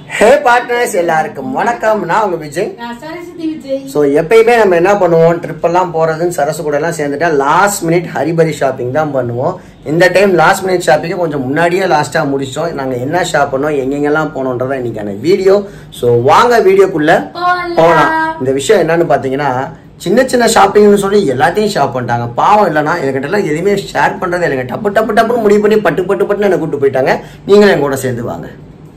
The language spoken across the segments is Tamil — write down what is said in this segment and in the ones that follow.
ஹே பார்ட்னர்ஸ் எல்லாருக்கும் வணக்கம் நான் உங்க விஜய் நான் சரஸ்வதி விஜய் ஸோ எப்பயுமே நம்ம என்ன பண்ணுவோம் ட்ரிப் எல்லாம் போறதுன்னு சரசு கூட எல்லாம் சேர்ந்துட்டா லாஸ்ட் மினிட் ஹரிபரி ஷாப்பிங் தான் பண்ணுவோம் இந்த டைம் லாஸ்ட் மினிட் ஷாப்பிங்கை கொஞ்சம் முன்னாடியே லாஸ்டா முடிச்சிட்டோம் நாங்க என்ன ஷாப் பண்ணோம் எங்கெங்கெல்லாம் போனோன்றதான் இன்னைக்கான வீடியோ ஸோ வாங்க வீடியோக்குள்ள போலாம். போகலாம் இந்த விஷயம் என்னன்னு பாத்தீங்கன்னா சின்ன சின்ன ஷாப்பிங்னு சொல்லி எல்லாத்தையும் ஷாப் பண்ணிட்டாங்க பாவம் இல்லைனா என்கிட்ட எல்லாம் எதுவுமே ஷேர் பண்றது எனக்கு டப்பு டப்பு டப்புன்னு முடிவு பண்ணி பட்டு பட்டு பட்டுன்னு என்னை கூட்டு போயிட்டாங்க நீங்களும் என் கூட சேர்ந்து வாங்க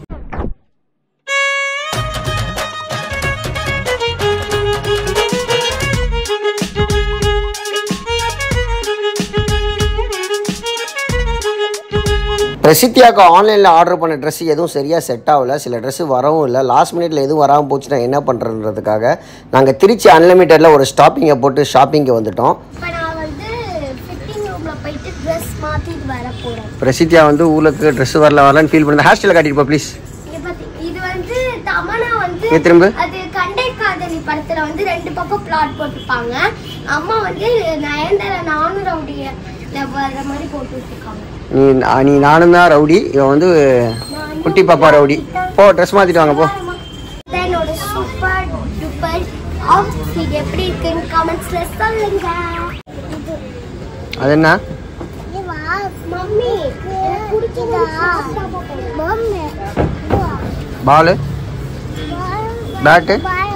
பிரசித்தியாக்கு ஆன்லைனில் ஆர்டர் பண்ண ட்ரெஸ் எதுவும் சரியாக செட் ஆகல சில ட்ரெஸ் வரவும் இல்லை லாஸ்ட் மினிட்ல எதுவும் வராமல் போச்சுன்னா என்ன பண்ணுறதுன்றதுக்காக நாங்கள் திருச்சி அன்லிமிட்டடில் ஒரு ஸ்டாப்பிங்கை போட்டு ஷாப்பிங்க்கு வந்துட்டோம் இப்போ நான் வந்து ஃபிட்டிங் ரூம்ல போயிட்டு ட்ரெஸ் மாத்திட்டு வர போறேன் பிரசித்தியா வந்து ஊருக்கு ட்ரெஸ் வரல வரலன்னு ஃபீல் பண்ணி ஹேர் ஸ்டைல் காட்டிட்டு போ ப்ளீஸ் இது பத்தி இது வந்து தமனா வந்து இங்க திரும்ப. அது கண்டை காதலி படத்துல வந்து ரெண்டு பக்கம் பிளாட் போட்டிருப்பாங்க அம்மா வந்து நயன்தாரா நானும் ரவுடிய வர்ற மாதிரி போட்டு வச்சிருக்காங்க நீ நீ நானும் தான் ரவுடி இவன் வந்து குட்டி பாப்பா ரவுடி போ ட்ரெஸ் மாற்றிட்டு வாங்க போ இதான் என்னோட சூப்பர் டூப்பர் அவுட்ஃபிட் எப்படி இருக்குன்னு கமெண்ட்ஸ்ல சொல்லுங்க இது அது என்ன மம்மி பிடிக்குதா மம்மி பாலு பேட்டு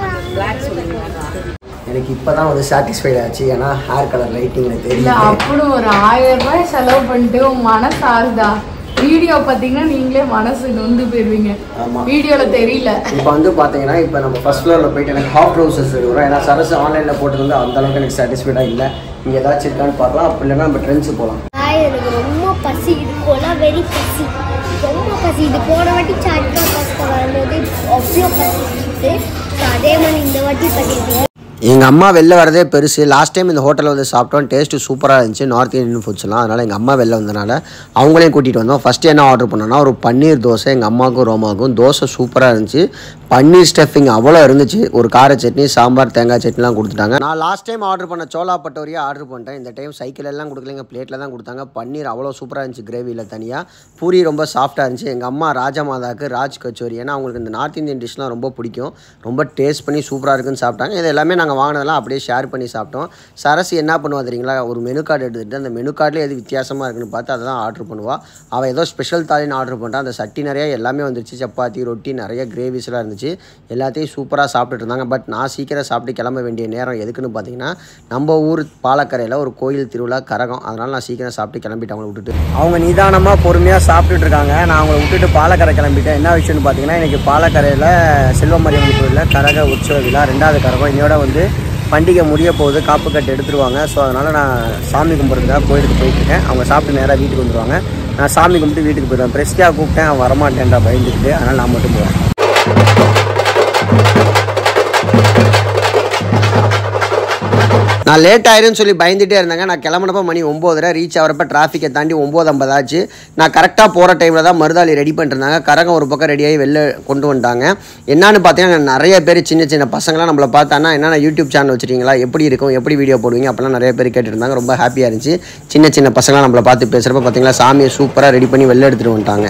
எனக்கு இப்போ தான் வந்து சாட்டிஸ்ஃபைட் ஆச்சு ஏன்னா ஹேர் கலர் லைட்டிங் இல்ல தெரியல அப்படி ஒரு ஆயிரம் ரூபாய் செலவு பண்ணிட்டு உன் மனசு ஆறுதா வீடியோ பாத்தீங்கன்னா நீங்களே மனசு நொந்து போயிருவீங்க ஆமா. வீடியோல தெரியல இப்போ வந்து பார்த்தீங்கன்னா இப்போ நம்ம ஃபர்ஸ்ட் ஃப்ளோரில் போயிட்டு எனக்கு ஹாஃப் ட்ரௌசர்ஸ் எடுக்கிறோம் ஏன்னா சரசு ஆன்லைனில் போட்டது வந்து அந்த அளவுக்கு எனக்கு சாட்டிஸ்ஃபைடாக இல்லை இங்கே ஏதாச்சும் இருக்கான்னு பார்க்கலாம் அப்படி இல்லைன்னா நம்ம ட்ரெண்ட்ஸ் போகலாம் எனக்கு ரொம்ப பசி இதுக்குள்ள வெறி பசி ரொம்ப பசி இது போன வாட்டி சாட்கா பாஸ்தா வரும்போது அவ்வளோ பசி இருந்துச்சு So, அதே மாதிரி இந்த வாட்டி பண்ணிட்டு எங்கள் அம்மா வெளில வரதே பெருசு லாஸ்ட் டைம் இந்த ஹோட்டலில் வந்து சாப்பிட்டோம் டேஸ்ட்டு சூப்பராக இருந்துச்சு நார்த் இந்தியன் ஃபுட்ஸ்லாம் அதனால் எங்கள் அம்மா வெளில வந்தனால அவங்களையும் கூட்டிகிட்டு வந்தோம் ஃபஸ்ட்டு என்ன ஆர்டர் பண்ணோன்னா ஒரு பன்னீர் தோசை எங்கள் அம்மாவுக்கும் ரோமாவுக்கும் தோசை சூப்பராக இருந்துச்சு பன்னீர் ஸ்டஃபிங் அவ்வளோ இருந்துச்சு ஒரு கார சட்னி சாம்பார் தேங்காய் சட்னிலாம் கொடுத்துட்டாங்க நான் லாஸ்ட் டைம் ஆர்டர் பண்ண சோலா பட்டோரியா ஆர்டர் பண்ணிட்டேன் இந்த டைம் சைக்கிள் எல்லாம் கொடுக்கலைங்க பிளேட்டில் தான் கொடுத்தாங்க பன்னீர் அவ்வளோ சூப்பராக இருந்துச்சு கிரேவியில் தனியாக பூரி ரொம்ப சாஃப்டாக இருந்துச்சு எங்கள் அம்மா ராஜமாதாக்கு ராஜ் கச்சோரி ஏன்னா அவங்களுக்கு இந்த நார்த் இந்தியன் டிஷ்லாம் ரொம்ப பிடிக்கும் ரொம்ப டேஸ்ட் பண்ணி சூப்பராக இருக்குன்னு சாப்பிட்டாங்க இது எல்லாமே நாங்கள் வாங்கினதெல்லாம் அப்படியே ஷேர் பண்ணி சாப்பிட்டோம் சரசு என்ன பண்ணுவா தெரியுங்களா ஒரு மெனு கார்டு எடுத்துகிட்டு அந்த மெனு கார்டில் எது வித்தியாசமாக இருக்குன்னு பார்த்து அதை தான் ஆர்டர் பண்ணுவா அவள் ஏதோ ஸ்பெஷல் தாலின்னு ஆர்டர் பண்ணிட்டா அந்த சட்டி நிறைய எல்லாமே வந்துருச்சு சப்பாத்தி ரொட்டி நிறைய கிரேவிஸ்லாம் இருந்துச்சு எல்லாத்தையும் சூப்பராக சாப்பிட்டுட்டு இருந்தாங்க பட் நான் சீக்கிரம் சாப்பிட்டு கிளம்ப வேண்டிய நேரம் எதுக்குன்னு பார்த்தீங்கன்னா நம்ம ஊர் பாலக்கரையில் ஒரு கோயில் திருவிழா கரகம் அதனால் நான் சீக்கிரம் சாப்பிட்டு கிளம்பிட்டேன் அவங்கள விட்டுட்டு அவங்க நிதானமாக பொறுமையாக சாப்பிட்டுட்டு இருக்காங்க நான் அவங்கள விட்டுட்டு பாலக்கரை கிளம்பிட்டேன் என்ன விஷயம்னு பார்த்தீங்கன்னா இன்றைக்கி பாலக்கரையில் செல்வமரியம்மன் கோயிலில் கரக உற்சவ விழா ரெண்டாவது கரகம் இதோட வந்து பண்டிகை முடிய போகுது காப்பு கட்டு எடுத்துருவாங்க ஸோ அதனால் நான் சாமி கும்பிட்றதுக்காக கோயிலுக்கு போயிட்டுருக்கேன் அவங்க சாப்பிட்டு நேராக வீட்டுக்கு வந்துருவாங்க நான் சாமி கும்பிட்டு வீட்டுக்கு போயிடுவேன் பிரஸ்டியாக கூப்பிட்டேன் அவன் வரமாட்டேன்டா பயந்துக்கிட்டு அதனால் நான் மட்டும் போவேன் நான் லேட் ஆயிரும்னு சொல்லி பயந்துட்டே இருந்தாங்க நான் கிளம்புனப்ப மணி ஒம்போதரை ரீச் ஆகிறப்ப டிராஃபிக்கை தாண்டி ஒம்பது ஐம்பது ஆச்சு நான் கரெக்டாக போகிற டைமில் தான் மருதாளி ரெடி பண்ணிருந்தாங்க கரகம் ஒரு பக்கம் ரெடியாகி வெளில கொண்டு வந்துட்டாங்க என்னன்னு பார்த்தீங்கன்னா நிறைய பேர் சின்ன சின்ன பசங்களாம் நம்மளை பார்த்தானா என்னென்ன யூடியூப் சேனல் வச்சிருக்கீங்களா எப்படி இருக்கும் எப்படி வீடியோ போடுவீங்க அப்போலாம் நிறைய பேர் கேட்டுருந்தாங்க ரொம்ப ஹாப்பியாக இருந்துச்சு சின்ன சின்ன பசங்களாம் நம்மளை பார்த்து பேசுகிறப்ப பார்த்தீங்களா சாமியை சூப்பராக ரெடி பண்ணி வெளில எடுத்துகிட்டு வந்துட்டாங்க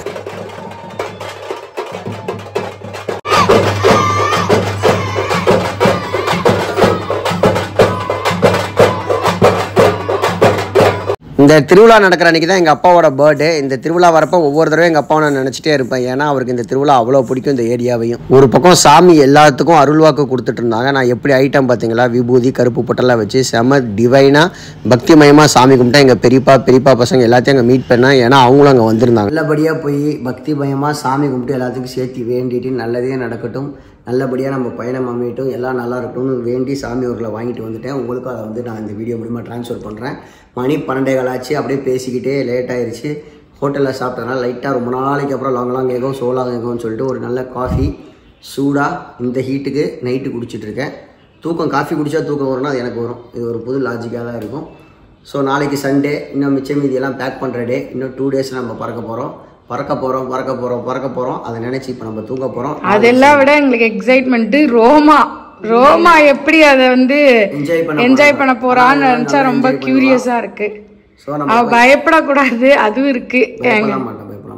இந்த திருவிழா நடக்கிற அன்றைக்கி தான் எங்கள் அப்பாவோட பர்த்டே இந்த திருவிழா வரப்போ ஒவ்வொரு தடவை எங்கள் அப்பாவை நான் நினச்சிட்டே இருப்பேன் ஏன்னா அவருக்கு இந்த திருவிழா அவ்வளோ பிடிக்கும் இந்த ஏரியாவையும் ஒரு பக்கம் சாமி எல்லாத்துக்கும் அருள்வாக்கு கொடுத்துட்டு இருந்தாங்க நான் எப்படி ஐட்டம் பார்த்தீங்களா விபூதி கருப்பு பொட்டெல்லாம் வச்சு செம டிவைனாக பக்திமயமாக சாமி கும்பிட்டா எங்கள் பெரியப்பா பெரியப்பா பசங்க எல்லாத்தையும் அங்கே மீட் பண்ணேன் ஏன்னா அவங்களும் அங்கே வந்திருந்தாங்க நல்லபடியாக போய் பக்திமயமாக சாமி கும்பிட்டு எல்லாத்துக்கும் சேர்த்து வேண்டிட்டு நல்லதே நடக்கட்டும் நல்லபடியாக நம்ம பயணம் அமையட்டும் எல்லாம் நல்லா இருக்கட்டும்னு வேண்டி சாமி ஊரில் வாங்கிட்டு வந்துட்டேன் உங்களுக்கும் அதை வந்து நான் இந்த வீடியோ மூலிமா ட்ரான்ஸ்ஃபர் பண்ணுறேன் மணி பன்னெண்டே கால் ஆச்சு அப்படியே பேசிக்கிட்டே லேட் ஆயிருச்சு ஹோட்டலில் சாப்பிட்டதுனால லைட்டாக ரொம்ப நாளைக்கு அப்புறம் லாங் லாங் கேட்கும் சோலா கேட்கும்னு சொல்லிட்டு ஒரு நல்ல காஃபி சூடாக இந்த ஹீட்டுக்கு நைட்டு குடிச்சிட்டு இருக்கேன் தூக்கம் காஃபி குடித்தா தூக்கம் வரும்னா அது எனக்கு வரும் இது ஒரு புது லாஜிக்காக தான் இருக்கும் ஸோ நாளைக்கு சண்டே இன்னும் மிச்சம் மீதியெல்லாம் பேக் பண்ணுற டே இன்னும் டூ டேஸ் நம்ம பறக்க போகிறோம் பறக்க போகிறோம் பறக்க போகிறோம் பறக்க போகிறோம் அதை நினச்சி இப்போ நம்ம தூங்க போகிறோம் அதெல்லாம் விட எங்களுக்கு எக்ஸைட்மெண்ட் ரோமா ரோமா எப்படி அதை வந்து என்ஜாய் பண்ண என்ஜாய் பண்ண போறான்னு நினைச்சா ரொம்ப கியூரியஸா இருக்கு ஸோ நம்ம அவ பயப்படக்கூடாது அதுவும் இருக்கு பயப்பட மாட்டேன் பயப்பட மாட்டேன்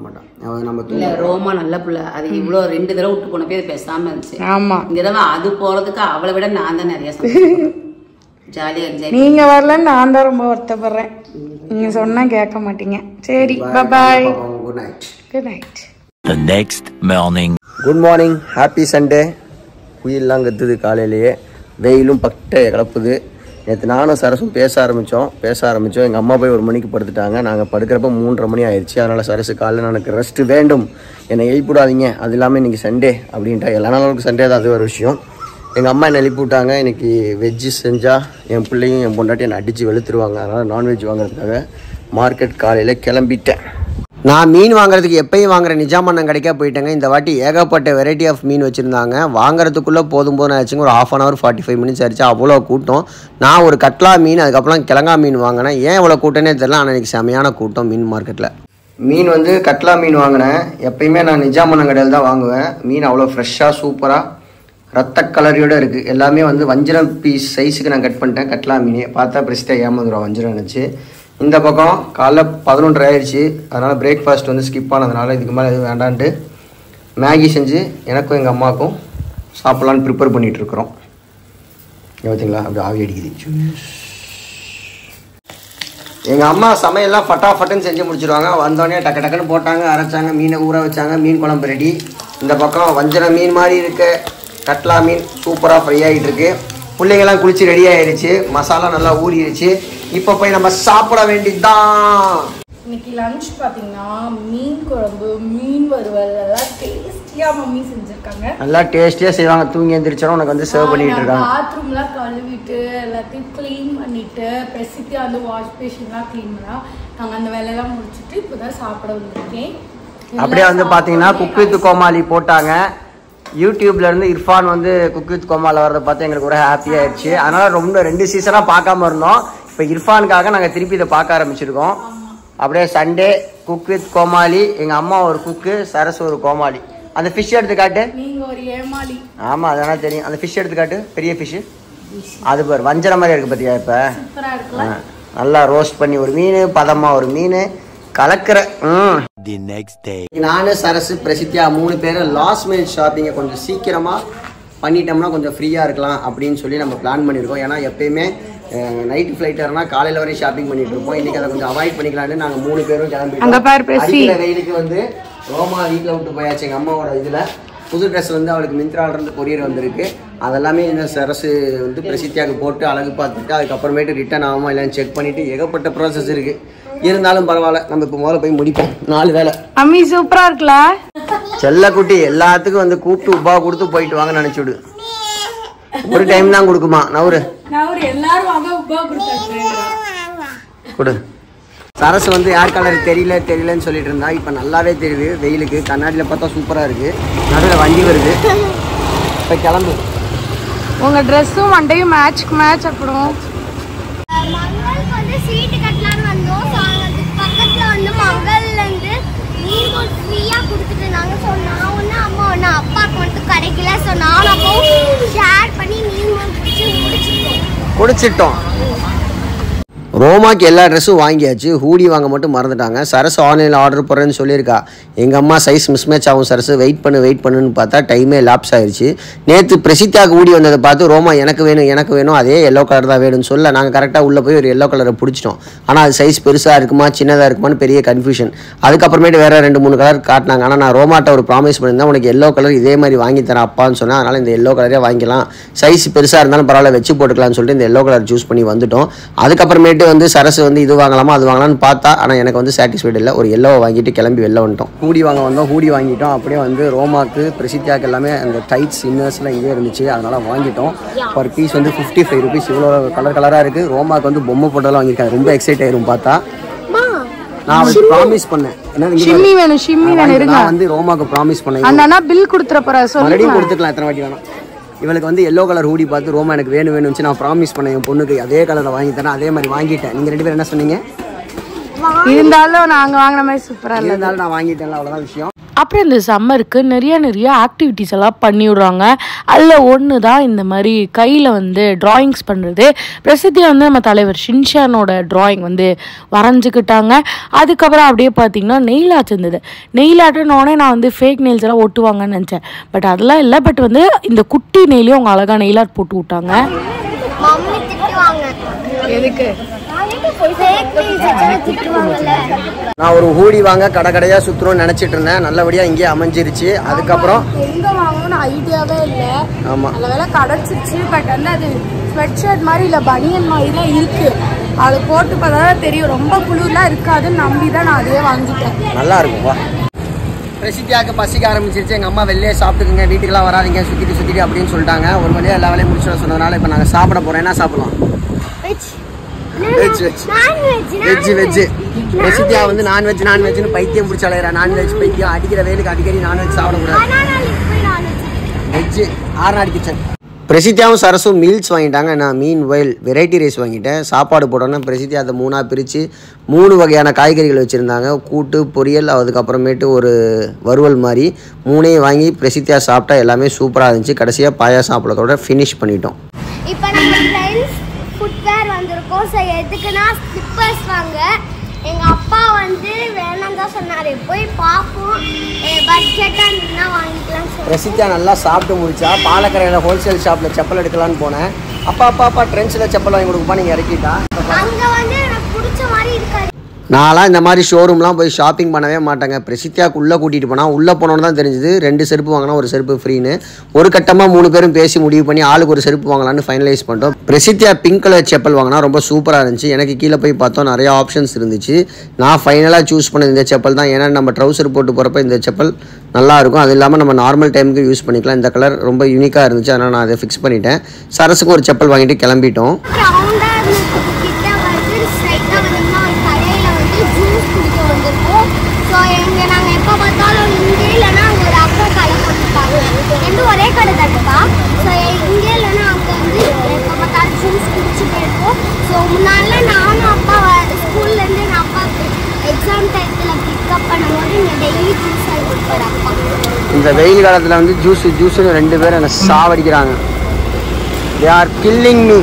அவ நம்ம தூ- இல்ல ரோமா நல்ல புள்ள அது இவ்வளோ ரெண்டு தடவை விட்டு போன போய் அது பேசாம இருந்துச்சு ஆமா இந்த தடவை அது போறதுக்கு அவளை விட நான் தான் நிறைய சந்தோஷப்படுறேன் ஜாலியா என்ஜாய் நீங்க வரலன்னு நான் தான் ரொம்ப வருத்தப்படுறேன் நீங்க சொன்னா கேட்க மாட்டீங்க சரி bye good night good night The next morning. Good morning happy Sunday குயிலெலாம் கத்துது காலையிலேயே வெயிலும் பட்டை கிளப்புது நேற்று நானும் சரசும் பேச ஆரம்பித்தோம் பேச ஆரம்பித்தோம் எங்கள் அம்மா போய் ஒரு மணிக்கு படுத்துட்டாங்க நாங்கள் படுக்கிறப்ப மூன்றரை மணி ஆயிடுச்சு அதனால் சரசு காலையில் எனக்கு ரெஸ்ட் வேண்டும் என்னை எழுப்பிவிடாதீங்க அது இல்லாமல் இன்றைக்கி சண்டே அப்படின்ட்டா எல்லா நாளும் சண்டே தான் அது ஒரு விஷயம் எங்கள் அம்மா என்னை எழுப்பி விட்டாங்க இன்னைக்கு வெஜ்ஜு செஞ்சால் என் பிள்ளையும் என் பொண்டாட்டி என்னை அடித்து வெளுத்துருவாங்க அதனால் நான்வெஜ் வாங்குறதுக்காக மார்க்கெட் காலையில் கிளம்பிட்டேன் நான் மீன் வாங்குறதுக்கு எப்பயும் வாங்குற நிஜாமண்ணன் கடைக்கா போயிட்டேங்க இந்த வாட்டி ஏகப்பட்ட வெரைட்டி ஆஃப் மீன் வச்சுருந்தாங்க வாங்குறதுக்குள்ளே போதும் போதும் ஆச்சுங்க ஒரு half an hour forty five minutes ஆயிடுச்சு அவ்வளோ கூட்டம் நான் ஒரு கட்லா மீன் அதுக்கப்புறம் கிழங்கா மீன் வாங்கினேன் ஏன் இவ்வளோ கூட்டம்னே தெரியல ஆனால் இன்னைக்கு செமையான கூட்டம் மீன் மார்க்கெட்டில் மீன் வந்து கட்லா மீன் வாங்கினேன் எப்பயுமே நான் நிஜாமண்ணன் கடையில் தான் வாங்குவேன் மீன் அவ்வளோ ஃப்ரெஷ்ஷாக சூப்பராக ரத்த கலரியோட இருக்குது எல்லாமே வந்து வஞ்சிரம் பீஸ் சைஸுக்கு நான் கட் பண்ணிட்டேன் கட்லா மீன் பார்த்தா பிரஸ்ட்டாக ஏமாந்துடும் வஞ்சிரம் நினச்சி இந்த பக்கம் காலைல பதினொன்றரை ஆயிடுச்சு அதனால் பிரேக்ஃபாஸ்ட் வந்து ஸ்கிப் ஆனதுனால இதுக்கு மேலே எதுவும் வேண்டான்ட்டு மேகி செஞ்சு எனக்கும் எங்கள் அம்மாவுக்கும் சாப்பிட்லான்னு ப்ரிப்பேர் பண்ணிகிட்டு இருக்கிறோம் இங்க பார்த்தீங்களா அப்படி ஆவி அடிக்குது எங்கள் அம்மா சமையல்லாம் ஃபட்டாஃபட்டுன்னு செஞ்சு முடிச்சிருவாங்க வந்தோடனே டக்கு டக்குன்னு போட்டாங்க அரைச்சாங்க மீனை ஊற வச்சாங்க மீன் குழம்பு ரெடி இந்த பக்கம் வஞ்சர மீன் மாதிரி இருக்கு கட்லா மீன் சூப்பராக ஃப்ரை ஆகிட்டு இருக்கு பிள்ளைங்கெல்லாம் குளிச்சு ரெடி ஆயிடுச்சு மசாலா நல்லா ஊறிடுச்சு இப்போ போய் நம்ம சாப்பிட வேண்டியதுதான் இன்னைக்கு லஞ்ச் பார்த்தீங்கன்னா மீன் குழம்பு மீன் வறுவல் எல்லாம் டேஸ்டியா மம்மி செஞ்சிருக்காங்க நல்லா டேஸ்டியாக செய்வாங்க தூங்கி எந்திரிச்சோம் உனக்கு வந்து சர்வ் பண்ணிட்டு இருக்காங்க பாத்ரூம்லாம் கழுவிட்டு எல்லாத்தையும் க்ளீன் பண்ணிட்டு பெசிட்டு அந்த வாஷ் பேஷன்லாம் க்ளீன் பண்ணா நாங்க அந்த வேலையெல்லாம் முடிச்சுட்டு இப்போதான் சாப்பிட வந்திருக்கேன் அப்படியே வந்து பார்த்தீங்கன்னா குக் வித் கோமாளி போட்டாங்க யூடியூப்ல இருந்து இர்ஃபான் வந்து குக் வித் கோமாளி வரதை பார்த்து எங்களுக்கு ஒரு ஹாப்பி ஆயிடுச்சு அதனால ரொம்ப ரெண்டு சீசனாக பார்க்காம இருந்தோம் இப்போ இர்ஃபானுக்காக நாங்கள் திருப்பி இதை பார்க்க ஆரம்பிச்சிருக்கோம் அப்படியே சண்டே குக் வித் கோமாளி எங்கள் அம்மா ஒரு குக்கு சரஸ் ஒரு கோமாளி அந்த ஃபிஷ் எடுத்து காட்டு நீங்க ஒரு ஏமாளி ஆமாம் அதெல்லாம் தெரியும் அந்த ஃபிஷ் எடுத்து காட்டு பெரிய ஃபிஷ்ஷு அது பாரு வஞ்சர மாதிரி இருக்கு பார்த்தியா இப்போ சூப்பரா இருக்குல்ல நல்லா ரோஸ்ட் பண்ணி ஒரு மீன் பதமா ஒரு மீன் கலக்கிற ம் The next day. நானு சரசு பிரசித்தியா மூணு பேரும் லாஸ்ட் மினிட் ஷாப்பிங்கை கொஞ்சம் சீக்கிரமா பண்ணிட்டோம்னா கொஞ்சம் ஃப்ரீயாக இருக்கலாம் அப்படின்னு சொல்லி நம்ம பிளான் பண்ணியிருக்கோம் ஏன்னா எப்பயுமே நைட் ஃப்ளைட் வரனா காலையில் வரையும் ஷாப்பிங் பண்ணிட்டு இருப்போம் இன்னைக்கு அதை கொஞ்சம் அவாய்ட் பண்ணிக்கலாம்னு நாங்கள் மூணு பேரும் அங்க பாரு, கிளம்பிட்டோம் பிரசி. அடிக்கிற வெயிலுக்கு வந்து ரோமா வீட்டில் விட்டு போயாச்சு எங்கள் அம்மாவோட இதில் புது ட்ரெஸ் வந்து அவளுக்கு மிந்த்ராலேருந்து கொரியர் வந்திருக்கு அதெல்லாமே இந்த சரசு வந்து பிரசித்தியாவுக்கு போட்டு அழகு பார்த்துட்டு அதுக்கப்புறமேட்டு ரிட்டர்ன் ஆகாமல் இல்லைன்னு செக் பண்ணிவிட்டு ஏகப்பட்ட ப்ராசஸ் இருக்குது இருந்தாலும் பரவாயில்ல நம்ம இப்போ முதல்ல போய் முடிப்போம் நாலு வேலை அம்மி சூப்பரா இருக்குல்ல செல்லக்குட்டி எல்லாத்துக்கும் வந்து கூப்பிட்டு உபா கொடுத்து போயிட்டு வாங்க நினைச்சு விடு ஒரு டைம் தான் கொடுக்குமா நவரு நான் ஒரு எல்லாரும் வாங்க உபா கொடுத்தாச்சு கொடு சரசு வந்து யார் கலர் தெரியல தெரியலன்னு சொல்லிட்டு இருந்தா இப்போ நல்லாவே தெரியுது வெயிலுக்கு கண்ணாடியில் பார்த்தா சூப்பராக இருக்கு நடுவில் வண்டி வருது இப்போ கிளம்பு உங்க ட்ரெஸ்ஸும் மண்டையும் மேட்ச்க்கு மேட்ச் அப்படும் மங்களுக்கு வந்து சீட்டு கட்டலான்னு வந்தோம் ஸோ அதுக்கு பக்கத்தில் வந்து மங்கள்லேருந்து மீன் கோல் ஃப்ரீயாக கொடுத்துட்டு இருந்தாங்க ஸோ நான் ஒன்று அம்மா ஒன்று அப்பாவுக்கு மட்டும் கிடைக்கல ஸோ நானும் அப்பாவும் ஷேர் பண்ணி மீன் கோல் பிடிச்சி முடிச்சிட்டோம் குடிச்சிட்டோம் ரோமாக்கு எல்லா ட்ரெஸ்ஸும் வாங்கியாச்சு ஹூடி வாங்க மட்டும் மறந்துட்டாங்க சரசு ஆன்லைனில் ஆர்டர் போடுறேன்னு சொல்லியிருக்கா எங்கள் அம்மா சைஸ் மிஸ்மேட்ச் ஆகும் சரசு வெயிட் பண்ணு வெயிட் பண்ணுன்னு பார்த்தா டைமே லாப்ஸ் ஆயிடுச்சு நேற்று பிரசித்தாக்கு ஊடி வந்ததை பார்த்து ரோமா எனக்கு வேணும் எனக்கு வேணும் அதே எல்லோ கலர் தான் வேணும்னு சொல்ல நாங்கள் கரெக்டாக உள்ளே போய் ஒரு எல்லோ கலரை பிடிச்சிட்டோம் ஆனால் அது சைஸ் பெருசாக இருக்குமா சின்னதாக இருக்குமான்னு பெரிய கன்ஃபியூஷன் அதுக்கப்புறமேட்டு வேறு ரெண்டு மூணு கலர் காட்டினாங்க ஆனால் நான் ரோமாட்ட ஒரு ப்ராமிஸ் பண்ணியிருந்தேன் உனக்கு எல்லோ கலர் இதே மாதிரி வாங்கி தரேன் அப்பான்னு சொன்னேன் அதனால் இந்த எல்லோ கலரே வாங்கிக்கலாம் சைஸ் பெருசாக இருந்தாலும் பரவாயில்ல வச்சு போட்டுக்கலாம்னு சொல்லிட்டு இந்த எல்லோ கலர் சூஸ் பண்ணி வந்துட்டோம் அதுக்கப்புறமேட்டு வந்து சரசு வந்து இது வாங்கலாமா அது வாங்கலாம்னு பார்த்தா ஆனால் எனக்கு வந்து சாட்டிஸ்ஃபைடு இல்லை ஒரு எல்லோவை வாங்கிட்டு கிளம்பி வெளில வந்துட்டோம் ஹூடி வாங்க வந்தோம் ஹூடி வாங்கிட்டோம் அப்படியே வந்து ரோமாக்கு பிரசித்தியாக்கு எல்லாமே அந்த டைட்ஸ் இன்னர்ஸ்லாம் இங்கே இருந்துச்சு அதனால் வாங்கிட்டோம் பர் பீஸ் வந்து ஃபிஃப்டி ஃபைவ் ருபீஸ் இவ்வளோ கலர் கலராக இருக்குது ரோமாக்கு வந்து பொம்மை போட்டோலாம் வாங்கியிருக்காங்க ரொம்ப எக்ஸைட் ஆயிரும் பார்த்தா நான் அவளுக்கு ப்ராமிஸ் பண்ணேன் என்ன இங்க ஷிம்மி பாரு. வேணும் ஷிம்மி நான் வேணும் வாங்கி- இருங்க நான் வந்து ரோமாக்கு ப்ராமிஸ் பண்ணேன் அந்த அண்ணா பில் கொடுத்துற போற சொல்லி மறுபடியும் கொடுத்துக்கலாம் எத்தனை வாட்டி வேணும் இவளுக்கு வந்து எல்லோ கலர் ஹூடி பார்த்து ரோமா எனக்கு வேணும் வேணும்னு நான் ப்ராமிஸ் பண்ணேன் என் பொண்ணுக்கு அதே கலரை வாங்கி தரேன் அதே மாதிரி வாங்கிட்டேன் நீங்கள் ரெண்டு பேரும் என்ன சொன்னீங்க இருந்தாலும் நாங்க வாங்கின மாதிரி சூப்பரா இல்ல இருந்தாலும் நான் வாங்கிட்டேன்ல அவ்வளோதான் விஷயம் அப்புறம் இந்த சம்மருக்கு நிறைய நிறைய ஆக்டிவிட்டீஸ் எல்லாம் பண்ணி விடுறாங்க அதில் ஒன்று தான் இந்த மாதிரி கையில் வந்து ட்ராயிங்ஸ் பண்ணுறது பிரசித்தியாக வந்து நம்ம தலைவர் ஷின்ஷானோட ட்ராயிங் வந்து வரைஞ்சிக்கிட்டாங்க அதுக்கப்புறம் அப்படியே பார்த்தீங்கன்னா நெயில் ஆர்ட் இருந்தது நெயில் ஆர்ட்னோடனே நான் வந்து ஃபேக் நெயில்ஸ் எல்லாம் ஒட்டுவாங்கன்னு நினச்சேன் பட் அதெல்லாம் இல்லை பட் வந்து இந்த குட்டி நெயிலையும் அவங்க அழகாக நெயில் ஆர்ட் போட்டு விட்டாங்க மம்மி திட்டுவாங்க எதுக்கு fake news வச்சா திட்டுவாங்கல்ல நான் ஒரு ஹூடி வாங்க கடை கடையாக சுற்றுறோம்னு நினச்சிட்டு இருந்தேன் நல்லபடியாக இங்கேயே அமைஞ்சிருச்சு அதுக்கப்புறம் எங்கே வாங்கணும்னு ஐடியாவே இல்லை ஆமாம் நல்ல வேலை கிடச்சிச்சு பட் வந்து அது ஸ்வெட் ஷர்ட் மாதிரி இல்லை பனியன் மாதிரி தான் இருக்கு அது போட்டு பார்த்தா தான் தெரியும் ரொம்ப குளிர்லாம் இருக்காதுன்னு நம்பி தான் நான் அதையே வாங்கிட்டேன் நல்லா இருக்கும் வா பிரசித்தியாக்கு பசிக்க ஆரம்பிச்சிருச்சு எங்கள் அம்மா வெளியே சாப்பிட்டுக்குங்க வீட்டுக்கெல்லாம் வராதீங்க சுற்றிட்டு சுற்றிட்டு அப்படின்னு சொல்லிட்டாங்க ஒரு வழியாக எல்லா வேலையும் முடிச்சு சொன்னதுனால இப்போ நாங்கள் சாப்பிட போகிறோம் என்ன சாப்பிடலாம் veg veg veg non-veg veg veg Prasithiya வந்து நான்வெஜ் நான்வெஜ்னு பைத்தியம் பிடிச்ச அலையிறா நான்வெஜ் பைத்தியம் அடிக்கிற வேலுக்கு அடிக்கடி நான்வெஜ் சாப்பிடக்கூடாது பனானா போய் நான்வெஜ் வெஜ்ஜு ஆர்நாடு கிச்சன் பிரசித்தியாவும் சரசும் மீல்ஸ் வாங்கிட்டாங்க நான் மீன் வயல் வெரைட்டி ரைஸ் வாங்கிட்டேன் சாப்பாடு போட்டோன்னே பிரசித்தியா அதை மூணாக பிரித்து மூணு வகையான காய்கறிகள் வச்சுருந்தாங்க கூட்டு பொரியல் அதுக்கப்புறமேட்டு ஒரு வறுவல் மாதிரி மூணையும் வாங்கி பிரசித்தியா சாப்பிட்டா எல்லாமே சூப்பராக இருந்துச்சு கடைசியாக பாயா சாப்பிட்றதோட ஃபினிஷ் பண்ணிட்டோம் இப்போ நம்ம ஃப்ரெண்ட்ஸ் ஃபுட்வேர் வந்திருக்கோம் ஸோ எதுக்குன்னா ஸ்லிப்பர்ஸ் வாங்க எங்கள் அப்பா வந்து வேணாம் தான் சொன்னார் போய் பார்ப்போம் பட்ஜெட்டாக இருந்துன்னா வாங்கிக்கலாம் சொல்லி பிரசித்தியா நல்லா சாப்பிட்டு முடிச்சா பாலக்கரையில் ஹோல்சேல் ஷாப்பில் செப்பல் எடுக்கலான்னு போனேன் அப்பா அப்பா அப்பா ட்ரெண்ட்ஸில் செப்பல் வாங்கி கொடுப்பா நீங்கள் இறக்கிட்டா அங்கே வந்து எனக்கு பிடிச்ச மாதிரி இருக்காது நான்லாம் இந்த மாதிரி ஷோரூம்லாம் போய் ஷாப்பிங் பண்ணவே மாட்டேங்க பிரசித்தியாக்கு உள்ளே கூட்டிகிட்டு போனால் உள்ளே போனோன்னு தான் தெரிஞ்சுது ரெண்டு செருப்பு வாங்கினா ஒரு செருப்பு ஃப்ரீன்னு ஒரு கட்டமாக மூணு பேரும் பேசி முடிவு பண்ணி ஆளுக்கு ஒரு செருப்பு வாங்கலாம்னு ஃபைனலைஸ் பண்ணிட்டோம் பிரசித்தியா பிங்க் கலர் செப்பல் வாங்கினா ரொம்ப சூப்பராக இருந்துச்சு எனக்கு கீழே போய் பார்த்தோம் நிறைய ஆப்ஷன்ஸ் இருந்துச்சு நான் ஃபைனலாக சூஸ் பண்ண இந்த செப்பல் தான் ஏன்னா நம்ம ட்ரௌசர் போட்டு போகிறப்ப இந்த செப்பல் நல்லா இருக்கும் அது இல்லாமல் நம்ம நார்மல் டைமுக்கு யூஸ் பண்ணிக்கலாம் இந்த கலர் ரொம்ப யூனிக்காக இருந்துச்சு அதனால் நான் அதை ஃபிக்ஸ் பண்ணிட்டேன் சரஸுக்கு ஒரு செப்பல் வாங்கிட்டு கிளம்பிட்டோம் ரவுண்டாக இருந்ததுக்கு கிட்ட வந்து ஸ்ட்ரைட்டாக வந்தோம்னா ஒரு கடையில் வந்து ஜூஸ் குடிக்க வந்திருக்கோம் ஸோ எங்கே நாங்கள் எப்போ பார்த்தாலும் இங்கே இல்லைன்னா அங்கே ஒரு அக்கா கடை போட்டுருப்பாங்க ரெண்டும் ஒரே கடை தாட்டுப்பா ஸோ இங்கே இல்லைன்னா அங்கே வந்து எப்போ பார்த்தாலும் ஜூஸ் குடிச்சுட்டே இருப்போம் ஸோ முன்னால நானும் அப்பா ஸ்கூல்லேருந்து நான் அப்பாவுக்கு எக்ஸாம் டயத்தில் பிக்கப் பண்ணும்போது இங்கே டெய்லி ஜூஸ் வாங்கி கொடுப்பாரு அப்பா இந்த வெயில் காலத்தில் வந்து ஜூஸ் ஜூஸ்னு ரெண்டு பேரும் என்னை சாவடிக்கிறாங்க தே ஆர் கில்லிங் மீ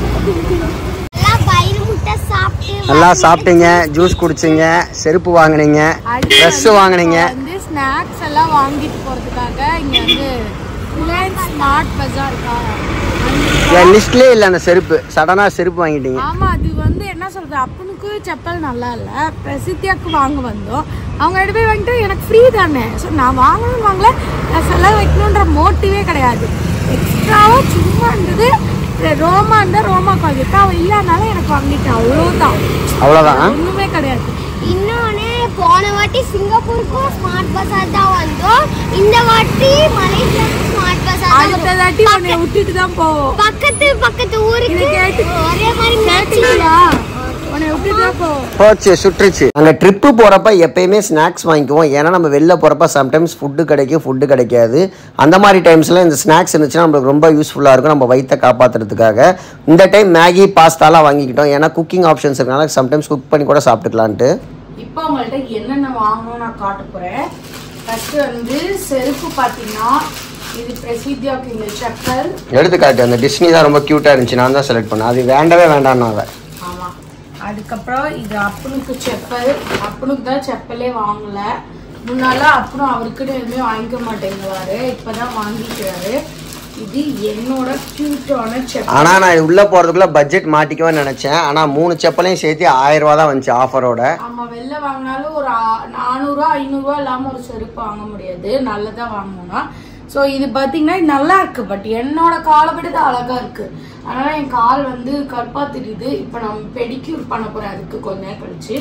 நல்லா பயிறு முட்டை சாப்பிட்டு நல்லா சாப்பிட்டீங்க ஜூஸ் குடிச்சிங்க செருப்பு வாங்குனீங்க ட்ரெஸ்ஸு வாங்குனீங்க வந்து ஸ்நாக்ஸ் எல்லாம் வாங்கிட்டு போகிறதுக்காக இங்கே வந்து ரிலையன்ஸ் ஸ்மார்ட் பஜார் இருக்கா என் லிஸ்ட்லேயே இல்லை அந்த செருப்பு சடனாக செருப்பு வாங்கிட்டீங்க ஆமா அது வந்து என்ன சொல்றது அப்பனுக்கு செப்பல் நல்லா இல்ல பிரசித்தியாக்கு வாங்க வந்தோம் அவங்க ரெண்டு பேர் வாங்கிட்டு எனக்கு ஃப்ரீ தானே ஸோ நான் வாங்கணும்னு வாங்கல நான் செலவு வைக்கணுன்ற மோட்டிவே கிடையாது எக்ஸ்ட்ராவா சும்மா இருந்தது சரி, ரோமா இருந்தா ரோமாக்கு வாங்கிட்டு அவள் இல்லாதனால எனக்கு வாங்கிட்டேன் அவ்வளோதான் அவ்வளோதான் ஒண்ணுமே கிடையாது இன்னொன்னு போன வாட்டி சிங்கப்பூருக்கும் ஸ்மார்ட் பஸார் தான் வந்தோம் இந்த வாட்டி மலேசியாவுக்கும் ஸ்மார்ட் பஸார் தான் அடுத்த வரும். தாட்டி உன்னை விட்டுட்டு தான் போவோம் பக்கத்து பக்கத்து ஊருக்கு இதை கேட்டு ஒரே மாதிரி கேட்டீங்களா உன்னை விட்டுட்டு தான் போவோம் போச்சு சுற்றுச்சு அங்கே ட்ரிப்பு போகிறப்ப எப்பயுமே ஸ்நாக்ஸ் வாங்கிக்குவோம் ஏன்னா நம்ம வெளில போகிறப்ப சம்டைம்ஸ் ஃபுட்டு கிடைக்கும் ஃபுட்டு கிடைக்காது அந்த மாதிரி டைம்ஸில் இந்த ஸ்நாக்ஸ் இருந்துச்சுன்னா நம்மளுக்கு ரொம்ப யூஸ்ஃபுல்லாக இருக்கும் நம்ம வயிற்றை காப்பாற்றுறதுக்காக இந்த டைம் மேகி பாஸ்தாலாம் வாங்கிக்கிட்டோம் ஏன்னா குக்கிங் ஆப்ஷன்ஸ் இருக்கனால சம்டைம்ஸ் குக் பண்ணி கூட சாப்பிட்டுக்கலான்ட்டு இப்போ உங்கள்ட்ட என்னென்ன வாங்கணும் நான் காட்ட போறேன் ஃபர்ஸ்ட் வந்து செருப்பு பார்த்தீங்கன்னா இது பிரசித்தியாவுக்கு இந்த செப்பல் எடுத்துக்காட்டு அந்த டிஸ்னி தான் ரொம்ப க்யூட்டாக இருந்துச்சு நான் தான் செலக்ட் பண்ணேன் அது வேண்டவே வேண்டாம் அவ ஆமா அதுக்கப்புறம் இது அப்பனுக்கு செப்பல் அப்பனுக்கு தான் செப்பலே வாங்கல முன்னால அப்புறம் அவருக்குன்னு எதுவுமே வாங்கிக்க மாட்டேங்குவாரு இப்பதான் வாங்கிக்கிறாரு இது என்னோட கியூட்டான செப்பல் ஆனால் நான் இது உள்ளே போகிறதுக்குள்ளே பட்ஜெட் மாட்டிக்கவே நினச்சேன் ஆனால் மூணு செப்பலையும் சேர்த்து ஆயிரம் ரூபா தான் வந்துச்சு ஆஃபரோட ஆமா வெளில வாங்கினாலும் ஒரு ஆ- நானூறுரூவா ஐநூறுரூவா இல்லாம ஒரு செருப்பு வாங்க முடியாது நல்லதா வாங்கணும்னா ஸோ இது பார்த்தீங்கன்னா இது நல்லா இருக்கு பட் என்னோட காலை விட இது அழகா இருக்கு அதனால என் கால் வந்து கருப்பா தெரியுது இப்போ நம்ம பெடிக்யூர் பண்ண போறேன் அதுக்கு கொஞ்ச நேரம் கழிச்சு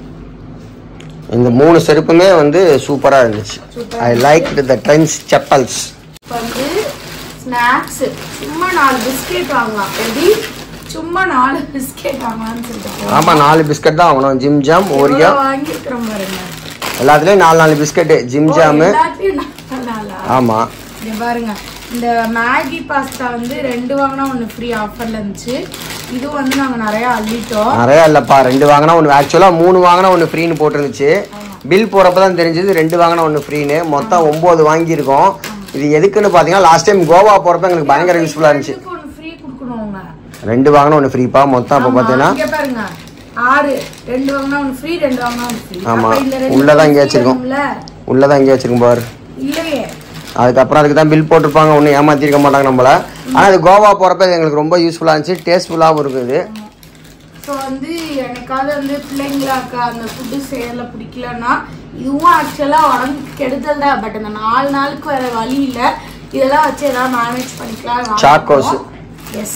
இந்த மூணு செருப்புமே வந்து சூப்பராக இருந்துச்சு I like the Trends chappals இப்போ வந்து ஸ்நாக்ஸ் சும்மா நாலு பிஸ்கெட் வாங்கலாம் எப்படி சும்மா நாலு பிஸ்கெட் வாங்கலாம்னு சொல்லிட்டு ஆமாம் நாலு பிஸ்கட் தான் வாங்கணும் ஜிம் ஜாம் ஓரியோ எவ்வளவு வாங்கியிருக்கிறோம் பாருங்க எல்லாத்துலேயும் நாலு நாலு பிஸ்கட்டு ஜிம் ஜாமு எல்லாத்தையும் நாலு நாளா ஆமாம் இங்க பாருங்க இந்த மேகி பாஸ்தா வந்து ரெண்டு வாங்கினா ஒன்று ஃப்ரீ ஆஃபர்ல இருந்துச்சு இது வந்து நாங்க நிறைய அள்ளிட்டோம் நிறையா இல்லைப்பா ரெண்டு வாங்கினா ஒன்று ஆக்சுவலாக மூணு வாங்கினா ஒன்று ஃப்ரீன்னு போட்டிருந்துச்சு ஆமா. பில் போறப்ப தான் தெரிஞ்சது ரெண்டு வாங்கினா ஒன்று ஃப்ரீன்னு மொத்தம் ஒம்பது வாங்கியிருக்கோம் இது எதுக்குன்னு பார்த்தீங்கன்னா லாஸ்ட் டைம் கோவா போறப்ப எங்களுக்கு பயங்கர யூஸ்ஃபுல்லாக இருந்துச்சு ஒன்று ஃப்ரீ கொடுக்கணும் அவங்க ரெண்டு வாங்கினா ஒன்று ஃப்ரீப்பா மொத்தம் அப்போ பார்த்தீங்கன்னா இங்க பாருங்க ஆறு ரெண்டு வாங்கினா ஒன்று ஃப்ரீ ரெண்டு வாங்கினா ஒன்று ஃப்ரீ ஆமா. உள்ளதான் இங்க வச்சிருக்கோம். உள்ளதான் இங்கே வச்சிருக்கோம் பாரு இல்லையே அதுக்கப்புறம் அதுக்கு தான் பில் போட்டிருப்பாங்க ஒன்றும் ஏமாத்திருக்க மாட்டாங்க நம்மள ஆனால் இது கோவா போகிறப்ப இது எங்களுக்கு ரொம்ப யூஸ்ஃபுல்லாக இருந்துச்சு டேஸ்ட்ஃபுல்லாகவும் இருக்குது ஸோ வந்து எனக்காவது வந்து பிள்ளைங்களுக்கு அந்த ஃபுட்டு செய்யல பிடிக்கலன்னா இதுவும் ஆக்சுவலாக உடம்புக்கு கெடுதல் தான் பட் அந்த நாலு நாளுக்கு வேற வழி இல்லை இதெல்லாம் வச்சு ஏதாவது மேனேஜ் பண்ணிக்கலாம் Chacos. Yes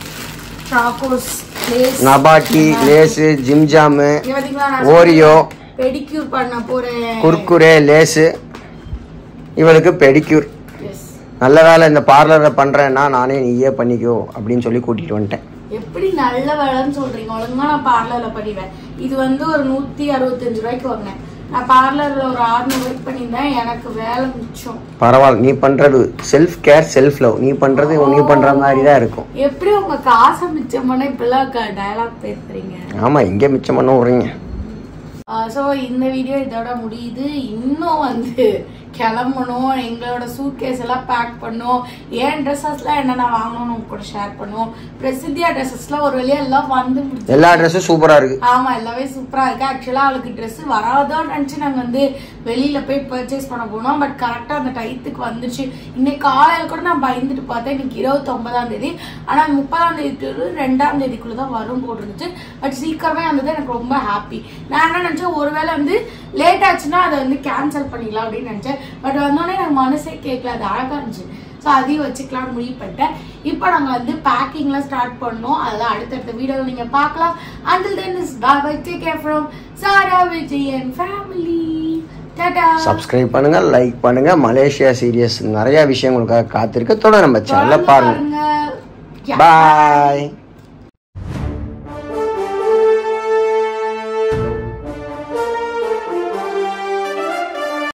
Chacos Lay's Nabati Lay's Jim Jam இங்க பாத்தீங்களா நான் ஓரியோ பெடிக்யூர் பண்ண போறேன் குர்குரே லேஸு இவளுக்கு பெடிக்யூர் எஸ் நல்ல வேலை இந்த பார்லரில் பண்ணுறேன்னா நானே நீயே பண்ணிக்கோ அப்படின்னு சொல்லி கூட்டிகிட்டு வந்துட்டேன் எப்படி நல்ல வேலைன்னு சொல்றீங்க ஒழுங்கா நான் பார்லர்ல பண்ணிடுவேன் இது வந்து ஒரு நூத்தி அறுபத்தஞ்சு ரூபாய்க்கு வாங்கினேன் நான் பார்லர்ல ஒரு ஆறுநூறு ரூபாய்க்கு பண்ணியிருந்தேன் எனக்கு வேலை மிச்சம் பரவாயில்ல நீ பண்ணுறது செல்ஃப் கேர் செல்ஃப் லவ் நீ பண்ணுறது நீ பண்ணுற மாதிரி தான் இருக்கும் எப்படி உங்க காசை மிச்சம் பண்ண இப்பெல்லாம் டயலாக் பேசுறீங்க ஆமாம் இங்கே மிச்சம் பண்ண விட்றீங்க ஸோ இந்த வீடியோ இதோட முடியுது இன்னும் வந்து கிளம்பணும் எங்களோட சூட் கேஸ் எல்லாம் பேக் பண்ணோம் ஏன் ட்ரெஸ்ஸஸ்லாம் என்னென்ன வாங்கணும்னு உங்க கூட ஷேர் பண்ணுவோம் பிரசித்தியா ட்ரெஸ்ஸஸ்லாம் ஒரு வழியா எல்லாம் வந்து முடிச்சு எல்லா ட்ரெஸ்ஸும் சூப்பராக இருக்குது ஆமா எல்லாமே சூப்பரா இருக்கு ஆக்சுவலா அவளுக்கு Dress வராதோன்னு நினைச்சு நாங்க வந்து வெளியில போய் பர்ச்சேஸ் பண்ண போனோம் பட் கரெக்டா அந்த டயத்துக்கு வந்துச்சு இன்னைக்கு காலையில கூட நான் பயந்துட்டு பார்த்தேன் இன்னைக்கு இருபத்தி ஒன்பதாம் தேதி ஆனா முப்பதாம் தேதி to ரெண்டாம் தேதிக்குள்ள தான் வரும் போட்டுருந்துச்சு பட் சீக்கிரமே வந்தது எனக்கு ரொம்ப ஹாப்பி நான் என்ன நினைச்சேன் ஒருவேளை வந்து லேட் ஆச்சுன்னா அதை வந்து கேன்சல் பண்ணிடலாம் அப்படின்னு நினைச்சேன் பட் வந்தோடனே எனக்கு மனசே கேட்கல அது அழகா இருந்துச்சு ஸோ அதையும் வச்சுக்கலாம்னு முடிவு பண்ணிட்டேன் இப்போ நாங்கள் வந்து பேக்கிங்லாம் ஸ்டார்ட் பண்ணோம் அதெல்லாம் அடுத்தடுத்த வீடியோவில் நீங்கள் பார்க்கலாம் until then is bye take care from Sara Vijay and family tata subscribe பண்ணுங்க லைக் பண்ணுங்க மலேசியா சீரியஸ் நிறைய விஷயம் உங்களுக்காக காத்திருக்கு தொடர் நம்ம சேனல்ல பாருங்க பாருங்க பாய்